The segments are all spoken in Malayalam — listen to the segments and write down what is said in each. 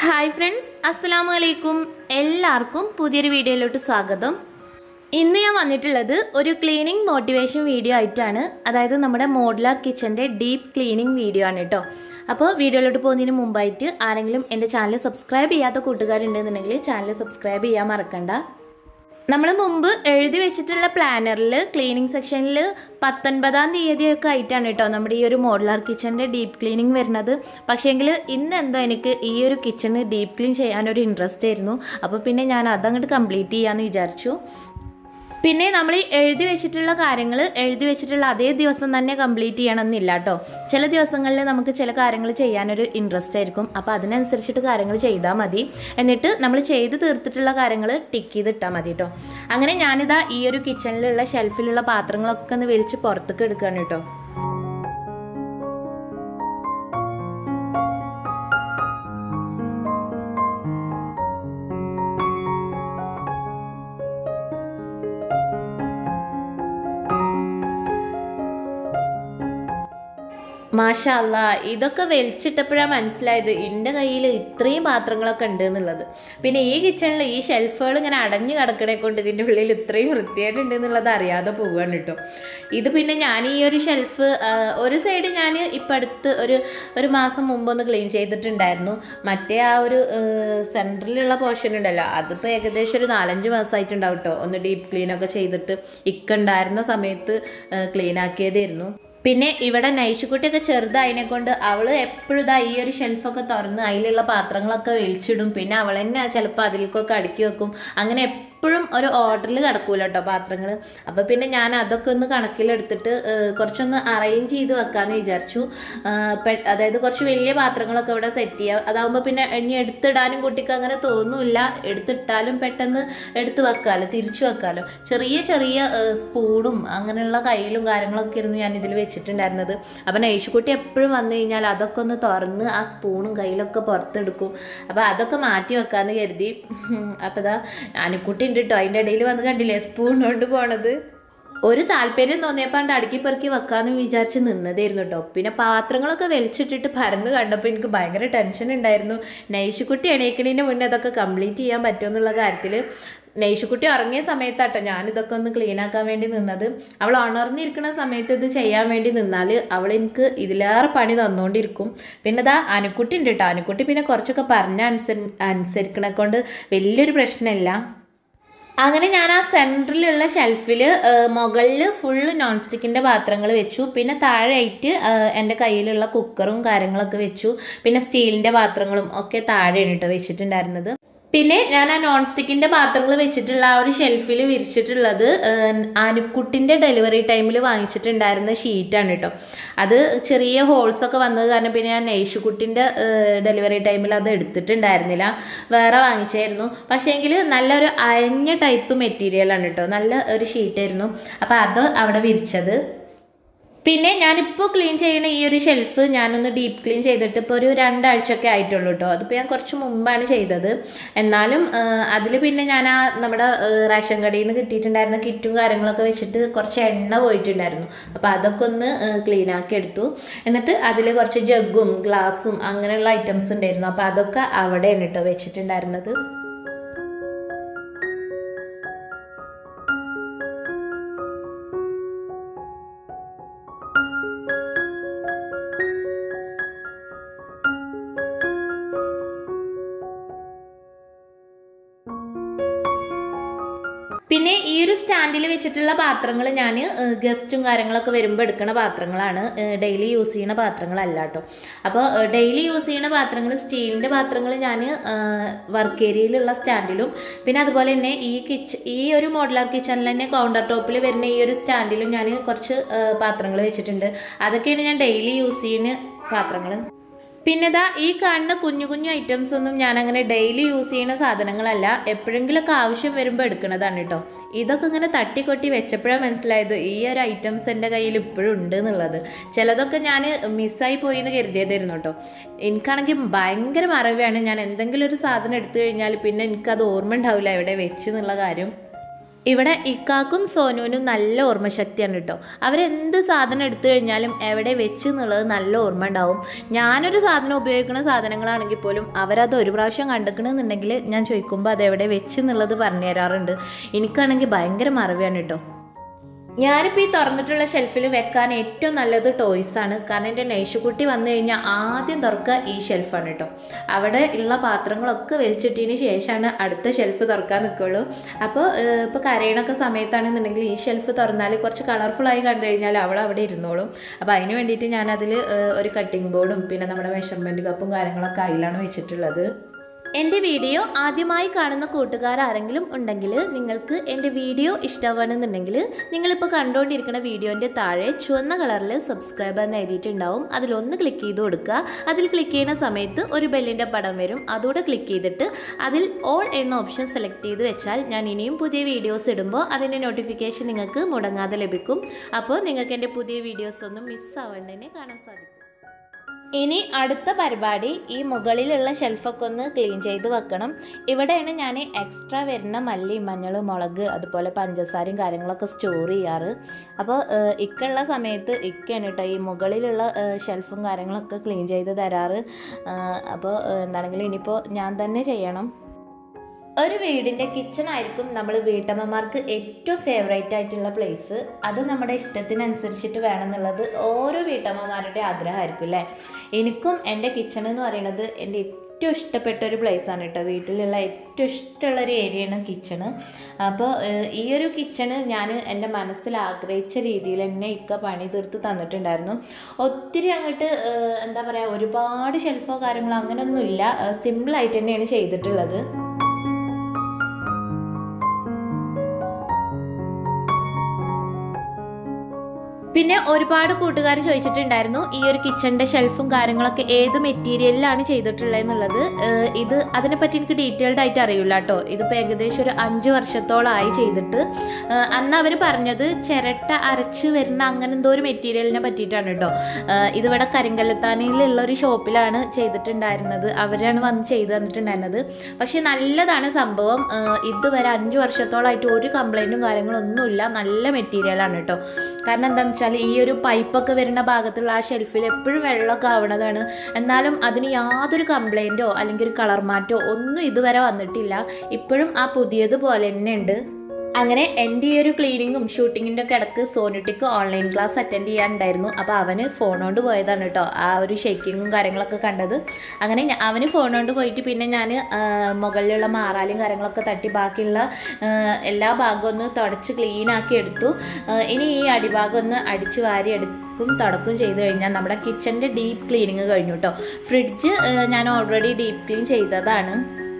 ഹായ് ഫ്രണ്ട്സ് അസ്സലാമു അലൈക്കും എല്ലാവർക്കും പുതിയൊരു വീഡിയോയിലോട്ട് സ്വാഗതം ഇന്ന് ഞാൻ വന്നിട്ടുള്ളത് ഒരു ക്ലീനിങ് മോട്ടിവേഷൻ വീഡിയോ ആയിട്ടാണ് അതായത് നമ്മുടെ മോഡുലാർ കിച്ചൻ്റെ ഡീപ്പ് ക്ലീനിങ് വീഡിയോ ആണ് കേട്ടോ അപ്പോൾ വീഡിയോയിലോട്ട് പോകുന്നതിന് മുമ്പായിട്ട് ആരെങ്കിലും എൻ്റെ ചാനൽ സബ്സ്ക്രൈബ് ചെയ്യാത്ത കൂട്ടുകാരുണ്ടെന്നുണ്ടെങ്കിൽ ചാനൽ സബ്സ്ക്രൈബ് ചെയ്യാൻ മറക്കണ്ട നമ്മൾ മുമ്പ് എഴുതി വെച്ചിട്ടുള്ള പ്ലാനറിൽ ക്ലീനിങ് സെക്ഷനിൽ പത്തൊൻപതാം തീയതിയൊക്കെ ആയിട്ടാണ് കേട്ടോ നമ്മുടെ ഈ ഒരു മോഡുലാർ കിച്ചൻ്റെ ഡീപ്പ് ക്ലീനിങ് വരുന്നത് പക്ഷേങ്കിൽ ഇന്ന് എന്തോ എനിക്ക് ഈ ഒരു കിച്ചണ് ഡീപ്പ് ക്ലീൻ ചെയ്യാനൊരു ഇൻട്രസ്റ്റ് ആയിരുന്നു അപ്പോൾ പിന്നെ ഞാൻ അതങ്ങോട്ട് കംപ്ലീറ്റ് ചെയ്യാമെന്ന് വിചാരിച്ചു പിന്നെ നമ്മൾ ഈ എഴുതി വെച്ചിട്ടുള്ള കാര്യങ്ങൾ എഴുതി വെച്ചിട്ടുള്ള അതേ ദിവസം തന്നെ കംപ്ലീറ്റ് ചെയ്യണമെന്നില്ല കേട്ടോ ചില ദിവസങ്ങളിൽ നമുക്ക് ചില കാര്യങ്ങൾ ചെയ്യാനൊരു ഇൻട്രസ്റ്റ് ആയിരിക്കും അപ്പോൾ അതിനനുസരിച്ചിട്ട് കാര്യങ്ങൾ ചെയ്താൽ മതി എന്നിട്ട് നമ്മൾ ചെയ്ത് തീർത്തിട്ടുള്ള കാര്യങ്ങൾ ടിക്ക് ചെയ്ത് ഇട്ടാൽ മതി കേട്ടോ അങ്ങനെ ഞാനിതാ ഈ ഒരു കിച്ചണിലുള്ള ഷെൽഫിലുള്ള പാത്രങ്ങളൊക്കെ ഒന്ന് വലിച്ച് പുറത്തേക്ക് എടുക്കുകയാണ് കേട്ടോ മാഷല്ല ഇതൊക്കെ വലിച്ചിട്ടപ്പോഴാണ് മനസ്സിലായത് എൻ്റെ കയ്യിൽ ഇത്രയും പാത്രങ്ങളൊക്കെ ഉണ്ട് എന്നുള്ളത് പിന്നെ ഈ കിച്ചണിൽ ഈ ഷെൽഫുകൾ ഇങ്ങനെ അടഞ്ഞു കിടക്കണേ കൊണ്ട് ഇതിൻ്റെ ഉള്ളിൽ ഇത്രയും വൃത്തിയായിട്ടുണ്ട് എന്നുള്ളത് അറിയാതെ പോവുകയാണ് കേട്ടോ ഇത് പിന്നെ ഞാൻ ഈ ഒരു ഷെൽഫ് ഒരു സൈഡ് ഞാൻ ഇപ്പം അടുത്ത് ഒരു ഒരു മാസം മുമ്പ് ഒന്ന് ക്ലീൻ ചെയ്തിട്ടുണ്ടായിരുന്നു മറ്റേ ആ ഒരു സെൻറ്ററിലുള്ള പോർഷൻ ഉണ്ടല്ലോ അതിപ്പോൾ ഏകദേശം ഒരു നാലഞ്ച് മാസമായിട്ടുണ്ടാവും കേട്ടോ ഒന്ന് ഡീപ്പ് ക്ലീനൊക്കെ ചെയ്തിട്ട് ഇക്കുണ്ടായിരുന്ന സമയത്ത് ക്ലീൻ ആക്കിയതായിരുന്നു പിന്നെ ഇവിടെ നൈഷുക്കുട്ടിയൊക്കെ ചെറുതായതിനെ കൊണ്ട് അവൾ എപ്പോഴും ഇതാ ഈ ഒരു ഷെൽഫൊക്കെ തുറന്ന് അതിലുള്ള പാത്രങ്ങളൊക്കെ വലിച്ചിടും പിന്നെ അവൾ തന്നെ ചിലപ്പോൾ അതിലേക്കൊക്കെ അടുക്കി വെക്കും അങ്ങനെ എപ്പോഴും ഒരു ഓർഡറിൽ കിടക്കൂല കേട്ടോ പാത്രങ്ങൾ അപ്പോൾ പിന്നെ ഞാൻ അതൊക്കെ ഒന്ന് കണക്കിലെടുത്തിട്ട് കുറച്ചൊന്ന് അറേഞ്ച് ചെയ്ത് വെക്കാമെന്ന് വിചാരിച്ചു അതായത് കുറച്ച് വലിയ പാത്രങ്ങളൊക്കെ ഇവിടെ സെറ്റ് ചെയ്യുക അതാകുമ്പോൾ പിന്നെ ഇനി എടുത്തിടാനും കുട്ടിക്ക് അങ്ങനെ തോന്നില്ല എടുത്തിട്ടാലും പെട്ടെന്ന് എടുത്ത് വെക്കാമല്ലോ തിരിച്ചു വെക്കാമല്ലോ ചെറിയ ചെറിയ സ്പൂണും അങ്ങനെയുള്ള കയ്യിലും കാര്യങ്ങളൊക്കെ ഇരുന്ന് ഞാൻ ഇതിൽ വെച്ചിട്ടുണ്ടായിരുന്നത് അപ്പം നൈഷുക്കുട്ടി എപ്പോഴും വന്നു കഴിഞ്ഞാൽ അതൊക്കെ ഒന്ന് തുറന്ന് ആ സ്പൂണും കയ്യിലൊക്കെ പുറത്തെടുക്കും അപ്പോൾ അതൊക്കെ മാറ്റി വെക്കാമെന്ന് കരുതി അപ്പോൾ ഇതാ ആനിക്കുട്ടി ഉണ്ട് കേട്ടോ അതിൻ്റെ ഇടയിൽ വന്ന് കണ്ടില്ലേ സ്പൂൺ കൊണ്ട് പോണത് ഒരു താല്പര്യം തോന്നിയപ്പോൾ അടുക്കി പെറുക്കി വെക്കാമെന്ന് വിചാരിച്ച് നിന്നതായിരുന്നു കേട്ടോ പിന്നെ പാത്രങ്ങളൊക്കെ വലിച്ചിട്ടിട്ട് പരന്ന് കണ്ടപ്പോൾ എനിക്ക് ഭയങ്കര ടെൻഷൻ ഉണ്ടായിരുന്നു നൈഷുക്കുട്ടി എണീക്കണതിന് മുന്നേ അതൊക്കെ കംപ്ലീറ്റ് ചെയ്യാൻ പറ്റുമെന്നുള്ള കാര്യത്തിൽ നെയ്ഷുക്കുട്ടി ഉറങ്ങിയ സമയത്താട്ടോ ഞാനിതൊക്കെ ഒന്ന് ക്ലീൻ ആക്കാൻ വേണ്ടി നിന്നത് അവൾ ഉണർന്നിരിക്കുന്ന സമയത്ത് ഇത് ചെയ്യാൻ വേണ്ടി നിന്നാൽ അവൾ എനിക്ക് ഇതിലേറെ പണി തന്നുകൊണ്ടിരിക്കും പിന്നെ ഇതാ അനുക്കുട്ടി ഉണ്ട് കേട്ടോ അനുക്കുട്ടി പിന്നെ കുറച്ചൊക്കെ പറഞ്ഞ അനുസരി അനുസരിക്കണ കൊണ്ട് വലിയൊരു പ്രശ്നമില്ല അങ്ങനെ ഞാൻ ആ സെൻറ്ററിലുള്ള ഷെൽഫിൽ മുകളിൽ ഫുള്ള് നോൺ സ്റ്റിക്കിൻ്റെ പാത്രങ്ങൾ വെച്ചു പിന്നെ താഴെയായിട്ട് എൻ്റെ കയ്യിലുള്ള കുക്കറും കാര്യങ്ങളൊക്കെ വെച്ചു പിന്നെ സ്റ്റീലിൻ്റെ പാത്രങ്ങളും ഒക്കെ താഴെയാണ് കേട്ടോ വെച്ചിട്ടുണ്ടായിരുന്നത് പിന്നെ ഞാൻ ആ നോൺ സ്റ്റിക്കിൻ്റെ പാത്രങ്ങൾ വെച്ചിട്ടുള്ള ആ ഒരു ഷെൽഫിൽ വിരിച്ചിട്ടുള്ളത് അനുക്കുട്ടിൻ്റെ ഡെലിവറി ടൈമിൽ വാങ്ങിച്ചിട്ടുണ്ടായിരുന്ന ഷീറ്റാണ് കേട്ടോ അത് ചെറിയ ഹോൾസൊക്കെ വന്നത് കാരണം പിന്നെ ഞാൻ നെയ്ഷുക്കുട്ടിൻ്റെ ഡെലിവറി ടൈമിൽ അത് എടുത്തിട്ടുണ്ടായിരുന്നില്ല വേറെ വാങ്ങിച്ചായിരുന്നു പക്ഷേങ്കിൽ നല്ലൊരു അയഞ്ഞ ടൈപ്പ് മെറ്റീരിയലാണ് കേട്ടോ നല്ല ഒരു ഷീറ്റായിരുന്നു അപ്പോൾ അത് അവിടെ വിരിച്ചത് പിന്നെ ഞാനിപ്പോൾ ക്ലീൻ ചെയ്യുന്ന ഈ ഒരു ഷെൽഫ് ഞാനൊന്ന് ഡീപ്പ് ക്ലീൻ ചെയ്തിട്ട് ഇപ്പോൾ ഒരു രണ്ടാഴ്ചയൊക്കെ ആയിട്ടുള്ളൂ കേട്ടോ അതിപ്പോൾ ഞാൻ കുറച്ച് മുമ്പാണ് ചെയ്തത് എന്നാലും അതിൽ പിന്നെ ഞാൻ ആ നമ്മുടെ റേഷൻ കടയിൽ നിന്ന് കിട്ടിയിട്ടുണ്ടായിരുന്ന കിറ്റും കാര്യങ്ങളൊക്കെ വെച്ചിട്ട് കുറച്ച് എണ്ണ പോയിട്ടുണ്ടായിരുന്നു അപ്പോൾ അതൊക്കെ ഒന്ന് ക്ലീൻ ആക്കി എടുത്തു എന്നിട്ട് അതിൽ കുറച്ച് ജഗ്ഗും ഗ്ലാസും അങ്ങനെയുള്ള ഐറ്റംസ് ഉണ്ടായിരുന്നു അപ്പോൾ അതൊക്കെ അവിടെയാണ് കേട്ടോ വെച്ചിട്ടുണ്ടായിരുന്നത് പിന്നെ ഈ ഒരു സ്റ്റാൻഡിൽ വെച്ചിട്ടുള്ള പാത്രങ്ങൾ ഞാൻ ഗസ്റ്റും കാര്യങ്ങളൊക്കെ വരുമ്പോൾ എടുക്കുന്ന പാത്രങ്ങളാണ് ഡെയിലി യൂസ് ചെയ്യുന്ന പാത്രങ്ങളല്ല കേട്ടോ അപ്പോൾ ഡെയിലി യൂസ് ചെയ്യുന്ന പാത്രങ്ങൾ സ്റ്റീലിൻ്റെ പാത്രങ്ങൾ ഞാൻ വർക്ക് ഏരിയയിലുള്ള സ്റ്റാൻഡിലും പിന്നെ അതുപോലെ തന്നെ ഈ കിച്ച് ഈ ഒരു മോഡലാർ കിച്ചണിൽ തന്നെ കൗണ്ടർ ടോപ്പിൽ വരുന്ന ഈ ഒരു സ്റ്റാൻഡിലും ഞാൻ കുറച്ച് പാത്രങ്ങൾ വെച്ചിട്ടുണ്ട് അതൊക്കെയാണ് ഞാൻ ഡെയിലി യൂസ് ചെയ്യുന്ന പാത്രങ്ങൾ പിന്നെ ഇതാ ഈ കാണുന്ന കുഞ്ഞു കുഞ്ഞു ഐറ്റംസ് ഒന്നും ഞാൻ അങ്ങനെ ഡെയിലി യൂസ് ചെയ്യുന്ന സാധനങ്ങളല്ല എപ്പോഴെങ്കിലുമൊക്കെ ആവശ്യം വരുമ്പോൾ എടുക്കുന്നതാണ് കേട്ടോ ഇതൊക്കെ ഇങ്ങനെ തട്ടിക്കൊട്ടി വെച്ചപ്പോഴാണ് മനസ്സിലായത് ഈ ഒരു ഐറ്റംസ് എൻ്റെ കയ്യിൽ ഇപ്പോഴും ഉണ്ട് എന്നുള്ളത് ചിലതൊക്കെ ഞാൻ മിസ്സായി പോയി എന്ന് കരുതിയതായിരുന്നു കേട്ടോ എനിക്കാണെങ്കിൽ ഭയങ്കര മറവിയാണ് ഞാൻ എന്തെങ്കിലും ഒരു സാധനം എടുത്തു കഴിഞ്ഞാൽ പിന്നെ എനിക്കത് ഓർമ്മ ഉണ്ടാവില്ല എവിടെ വെച്ച് എന്നുള്ള കാര്യം ഇവിടെ ഇക്കാക്കും സോനുവിനും നല്ല ഓർമ്മശക്തിയാണ് കേട്ടോ അവരെന്ത് സാധനം എടുത്തു കഴിഞ്ഞാലും എവിടെ വെച്ച് എന്നുള്ളത് നല്ല ഓർമ്മ ഉണ്ടാവും ഞാനൊരു സാധനം ഉപയോഗിക്കുന്ന സാധനങ്ങളാണെങ്കിൽ പോലും അവരത് ഒരു പ്രാവശ്യം കണ്ടെക്കണമെന്നുണ്ടെങ്കിൽ ഞാൻ ചോദിക്കുമ്പോൾ അത് എവിടെ വെച്ച് എന്നുള്ളത് പറഞ്ഞു തരാറുണ്ട് എനിക്കാണെങ്കിൽ ഭയങ്കര മറവിയാണ് കേട്ടോ ഞാനിപ്പോൾ ഈ തുറന്നിട്ടുള്ള ഷെൽഫിൽ വെക്കാൻ ഏറ്റവും നല്ലത് ടോയ്സ് ആണ് കാരണം എൻ്റെ നൈഷുകുട്ടി വന്നു കഴിഞ്ഞാൽ ആദ്യം തുറക്കുക ഈ ഷെൽഫാണ് കേട്ടോ അവിടെ ഉള്ള പാത്രങ്ങളൊക്കെ വലിച്ചിട്ടതിന് ശേഷമാണ് അടുത്ത ഷെൽഫ് തുറക്കാൻ നിൽക്കുള്ളൂ അപ്പോൾ ഇപ്പോൾ കരയണൊക്കെ സമയത്താണെന്നുണ്ടെങ്കിൽ ഈ ഷെൽഫ് തുറന്നാൽ കുറച്ച് കളർഫുള്ളായി കണ്ടു കഴിഞ്ഞാൽ അവൾ അവിടെ ഇരുന്നോളും അപ്പോൾ അതിന് വേണ്ടിയിട്ട് ഞാനതിൽ ഒരു കട്ടിംഗ് ബോർഡും പിന്നെ നമ്മുടെ മെഷർമെൻറ്റ് കപ്പും കാര്യങ്ങളൊക്കെ അതിലാണ് വെച്ചിട്ടുള്ളത് എൻ്റെ വീഡിയോ ആദ്യമായി കാണുന്ന കൂട്ടുകാർ ആരെങ്കിലും ഉണ്ടെങ്കിൽ നിങ്ങൾക്ക് എൻ്റെ വീഡിയോ ഇഷ്ടമാണെന്നുണ്ടെങ്കിൽ നിങ്ങളിപ്പോൾ കണ്ടുകൊണ്ടിരിക്കുന്ന വീഡിയോൻ്റെ താഴെ ചുവന്ന കളറിൽ സബ്സ്ക്രൈബ് എന്ന് എഴുതിയിട്ടുണ്ടാവും അതിലൊന്ന് ക്ലിക്ക് ചെയ്ത് കൊടുക്കുക അതിൽ ക്ലിക്ക് ചെയ്യുന്ന സമയത്ത് ഒരു ബെല്ലിൻ്റെ പടം വരും അതോടെ ക്ലിക്ക് ചെയ്തിട്ട് അതിൽ ഓൾ എന്ന ഓപ്ഷൻ സെലക്ട് ചെയ്ത് വെച്ചാൽ ഞാൻ ഇനിയും പുതിയ വീഡിയോസ് ഇടുമ്പോൾ അതിൻ്റെ നോട്ടിഫിക്കേഷൻ നിങ്ങൾക്ക് മുടങ്ങാതെ ലഭിക്കും അപ്പോൾ നിങ്ങൾക്ക് എൻ്റെ പുതിയ വീഡിയോസ് ഒന്നും മിസ്സാവേണ്ടതിനെ കാണാൻ സാധിക്കും ഇനി അടുത്ത പരിപാടി ഈ മുകളിലുള്ള ഷെൽഫൊക്കെ ഒന്ന് ക്ലീൻ ചെയ്ത് വെക്കണം ഇവിടെയാണ് ഞാൻ എക്സ്ട്രാ വരുന്ന മല്ലി മഞ്ഞൾ മുളക് അതുപോലെ പഞ്ചസാരയും കാര്യങ്ങളൊക്കെ സ്റ്റോർ ചെയ്യാറ് അപ്പോൾ ഇക്കുള്ള സമയത്ത് ഇക്കാണ് കേട്ടോ ഈ മുകളിലുള്ള ഷെൽഫും കാര്യങ്ങളൊക്കെ ക്ലീൻ ചെയ്ത് തരാറ് അപ്പോൾ എന്താണെങ്കിലും ഇനിയിപ്പോൾ ഞാൻ തന്നെ ചെയ്യണം ഒരു വീടിൻ്റെ കിച്ചൺ ആയിരിക്കും നമ്മൾ വീട്ടമ്മമാർക്ക് ഏറ്റവും ഫേവറേറ്റ് ആയിട്ടുള്ള പ്ലേസ് അത് നമ്മുടെ ഇഷ്ടത്തിനനുസരിച്ചിട്ട് വേണം എന്നുള്ളത് ഓരോ വീട്ടമ്മമാരുടെ ആഗ്രഹമായിരിക്കും അല്ലേ എനിക്കും എൻ്റെ കിച്ചൺ എന്ന് പറയുന്നത് എൻ്റെ ഏറ്റവും ഇഷ്ടപ്പെട്ട ഒരു പ്ലേസാണ് കേട്ടോ വീട്ടിലുള്ള ഏറ്റവും ഇഷ്ടമുള്ള ഒരു ഏരിയയാണ് കിച്ചണ് അപ്പോൾ ഈ ഒരു കിച്ചണ് ഞാൻ എൻ്റെ മനസ്സിൽ ആഗ്രഹിച്ച രീതിയിൽ എന്നെ ഇക്ക പണി തീർത്ത് തന്നിട്ടുണ്ടായിരുന്നു ഒത്തിരി അങ്ങോട്ട് എന്താ പറയുക ഒരുപാട് ഷെൽഫോ കാര്യങ്ങളോ അങ്ങനെയൊന്നുമില്ല സിമ്പിളായിട്ട് തന്നെയാണ് ചെയ്തിട്ടുള്ളത് പിന്നെ ഒരുപാട് കൂട്ടുകാർ ചോദിച്ചിട്ടുണ്ടായിരുന്നു ഈ ഒരു കിച്ചണിൻ്റെ ഷെൽഫും കാര്യങ്ങളൊക്കെ ഏത് മെറ്റീരിയലിലാണ് ചെയ്തിട്ടുള്ളത് എന്നുള്ളത് ഇത് അതിനെപ്പറ്റി എനിക്ക് ഡീറ്റെയിൽഡ് ആയിട്ട് അറിയില്ല കേട്ടോ ഇതിപ്പോൾ ഏകദേശം ഒരു അഞ്ച് വർഷത്തോളമായി ചെയ്തിട്ട് അന്ന് അവർ പറഞ്ഞത് ചിരട്ട അരച്ച് വരുന്ന അങ്ങനെ എന്തോ ഒരു മെറ്റീരിയലിനെ പറ്റിയിട്ടാണ് കേട്ടോ ഇതിവിടെ കരിങ്കല്ലത്താനിയിലുള്ള ഒരു ഷോപ്പിലാണ് ചെയ്തിട്ടുണ്ടായിരുന്നത് അവരാണ് വന്ന് ചെയ്ത് തന്നിട്ടുണ്ടായിരുന്നത് പക്ഷേ നല്ലതാണ് സംഭവം ഇതുവരെ അഞ്ച് വർഷത്തോളമായിട്ട് ഒരു കംപ്ലൈൻറ്റും കാര്യങ്ങളൊന്നുമില്ല നല്ല മെറ്റീരിയലാണ് കേട്ടോ കാരണം എന്താണെന്ന് വെച്ചാൽ ഈ ഒരു പൈപ്പൊക്കെ വരുന്ന ഭാഗത്തുള്ള ആ ഷെൽഫിൽ എപ്പോഴും വെള്ളമൊക്കെ ആവണതാണ് എന്നാലും അതിന് യാതൊരു കംപ്ലൈൻറ്റോ അല്ലെങ്കിൽ ഒരു കളർ മാറ്റോ ഒന്നും ഇതുവരെ വന്നിട്ടില്ല ഇപ്പോഴും ആ പുതിയതുപോലെ തന്നെ ഉണ്ട് അങ്ങനെ എൻ്റെ ഈ ഒരു ക്ലീനിങ്ങും ഷൂട്ടിങ്ങിൻ്റെ ഒക്കെ ഇടക്ക് സോനുട്ടിക്ക് ഓൺലൈൻ ക്ലാസ് അറ്റൻഡ് ചെയ്യാനുണ്ടായിരുന്നു അപ്പോൾ അവന് ഫോൺ കൊണ്ട് പോയതാണ് കേട്ടോ ആ ഒരു ഷേക്കിങ്ങും കാര്യങ്ങളൊക്കെ കണ്ടത് അങ്ങനെ അവന് ഫോൺ കൊണ്ട് പോയിട്ട് പിന്നെ ഞാൻ മുകളിലുള്ള മാറാലും കാര്യങ്ങളൊക്കെ തട്ടി ബാക്കിയുള്ള എല്ലാ ഭാഗവും ഒന്ന് തുടച്ച് ക്ലീനാക്കി എടുത്തു ഇനി ഈ അടിഭാഗം ഒന്ന് അടിച്ചു വാരി എടുക്കും തുടക്കും ചെയ്ത് കഴിഞ്ഞാൽ നമ്മുടെ കിച്ചൻ്റെ ഡീപ്പ് ക്ലീനിങ് കഴിഞ്ഞു കേട്ടോ ഫ്രിഡ്ജ് ഞാൻ ഓൾറെഡി ഡീപ്പ് ക്ലീൻ ചെയ്തതാണ്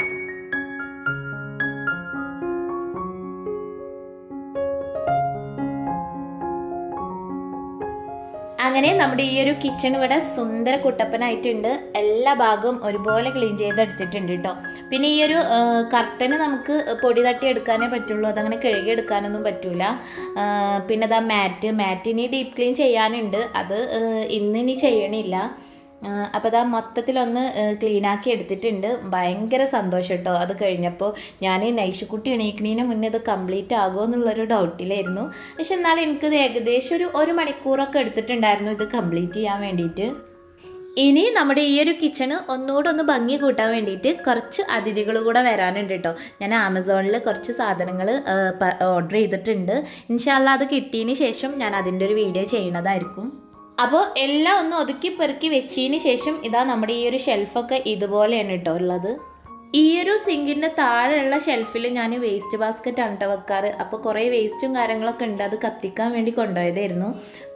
അങ്ങനെ നമ്മുടെ ഈ ഒരു കിച്ചൺ ഇവിടെ സുന്ദര കുട്ടപ്പനായിട്ടുണ്ട് എല്ലാ ഭാഗവും ഒരുപോലെ ക്ലീൻ ചെയ്തെടുത്തിട്ടുണ്ട് കേട്ടോ പിന്നെ ഈ ഒരു കർട്ടന് നമുക്ക് പൊടി തട്ടി എടുക്കാനേ പറ്റുള്ളൂ അതങ്ങനെ കഴുകി എടുക്കാനൊന്നും പറ്റൂല പിന്നെ അതാ മാറ്റ് മാറ്റിനി ഡീപ്പ് ക്ലീൻ ചെയ്യാനുണ്ട് അത് ഇന്നിനി ചെയ്യണില്ല അപ്പോൾ അതാ മൊത്തത്തിലൊന്ന് ക്ലീനാക്കി എടുത്തിട്ടുണ്ട് ഭയങ്കര സന്തോഷം കേട്ടോ അത് കഴിഞ്ഞപ്പോൾ ഞാൻ നൈഷുക്കുട്ടി എണീക്കണീന് മുന്നേ ഇത് കംപ്ലീറ്റ് ആകുമോ എന്നുള്ളൊരു ഡൗട്ടിലായിരുന്നു പക്ഷെ എന്നാലും എനിക്കിത് ഏകദേശം ഒരു ഒരു മണിക്കൂറൊക്കെ എടുത്തിട്ടുണ്ടായിരുന്നു ഇത് കംപ്ലീറ്റ് ചെയ്യാൻ വേണ്ടിയിട്ട് ഇനി നമ്മുടെ ഈ ഒരു കിച്ചണ് ഒന്നുകൂടെ ഒന്ന് ഭംഗി കൂട്ടാൻ വേണ്ടിയിട്ട് കുറച്ച് അതിഥികൾ കൂടെ വരാനുണ്ട് കേട്ടോ ഞാൻ ആമസോണിൽ കുറച്ച് സാധനങ്ങൾ ഓർഡർ ചെയ്തിട്ടുണ്ട് ഇൻഷാല്ല അത് കിട്ടിയതിന് ശേഷം ഞാൻ അതിൻ്റെ ഒരു വീഡിയോ ചെയ്യുന്നതായിരിക്കും അപ്പോൾ എല്ലാം ഒന്ന് ഒതുക്കി പെറുക്കി വെച്ചതിന് ശേഷം ഇതാ നമ്മുടെ ഈ ഒരു ഷെൽഫൊക്കെ ഇതുപോലെയാണ് കേട്ടോ ഉള്ളത് ഈ ഒരു സിങ്കിൻ്റെ താഴെയുള്ള ഷെൽഫിൽ ഞാൻ വേസ്റ്റ് ബാസ്ക്കറ്റ് ആണ് കേട്ടോ വെക്കാറ് അപ്പോൾ കുറേ വേസ്റ്റും കാര്യങ്ങളൊക്കെ ഉണ്ട് അത് കത്തിക്കാൻ വേണ്ടി കൊണ്ടുപോയതായിരുന്നു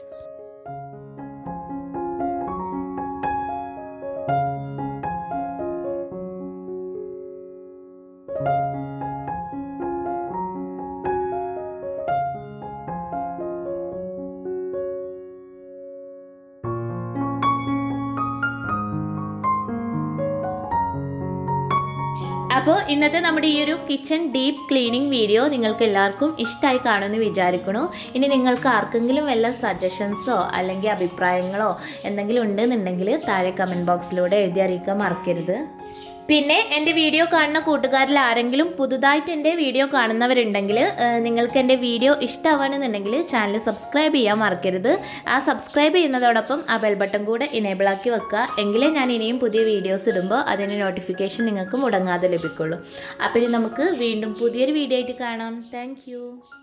അപ്പോൾ ഇന്നത്തെ നമ്മുടെ ഈ ഒരു കിച്ചൺ ഡീപ്പ് ക്ലീനിങ് വീഡിയോ നിങ്ങൾക്ക് എല്ലാവർക്കും ഇഷ്ടമായി കാണുമെന്ന് വിചാരിക്കണു ഇനി നിങ്ങൾക്ക് ആർക്കെങ്കിലും വല്ല സജഷൻസോ അല്ലെങ്കിൽ അഭിപ്രായങ്ങളോ എന്തെങ്കിലും ഉണ്ടെന്നുണ്ടെങ്കിൽ താഴെ കമൻറ്റ് ബോക്സിലൂടെ എഴുതി അറിയിക്കാൻ മറക്കരുത് പിന്നെ എൻ്റെ വീഡിയോ കാണുന്ന കൂട്ടുകാരിൽ ആരെങ്കിലും പുതുതായിട്ട് എൻ്റെ വീഡിയോ കാണുന്നവരുണ്ടെങ്കിൽ ഏഹ്, നിങ്ങൾക്ക് എൻ്റെ വീഡിയോ ഇഷ്ടമാവുകയാണെന്നുണ്ടെങ്കിൽ ചാനൽ സബ്സ്ക്രൈബ് ചെയ്യാൻ മറക്കരുത് ആ സബ്സ്ക്രൈബ് ചെയ്യുന്നതോടൊപ്പം ആ ബെൽ ബട്ടൺ കൂടെ ഇനേബിൾ ആക്കി വെക്കുക എങ്കിലേ ഞാൻ ഇനിയും പുതിയ വീഡിയോസ് ഇടുമ്പോൾ അതിൻ്റെ നോട്ടിഫിക്കേഷൻ നിങ്ങൾക്ക് മുടങ്ങാതെ ലഭിക്കുള്ളൂ അപ്പോൾ ഇനി നമുക്ക് വീണ്ടും പുതിയൊരു വീഡിയോ ആയിട്ട് കാണാം താങ്ക്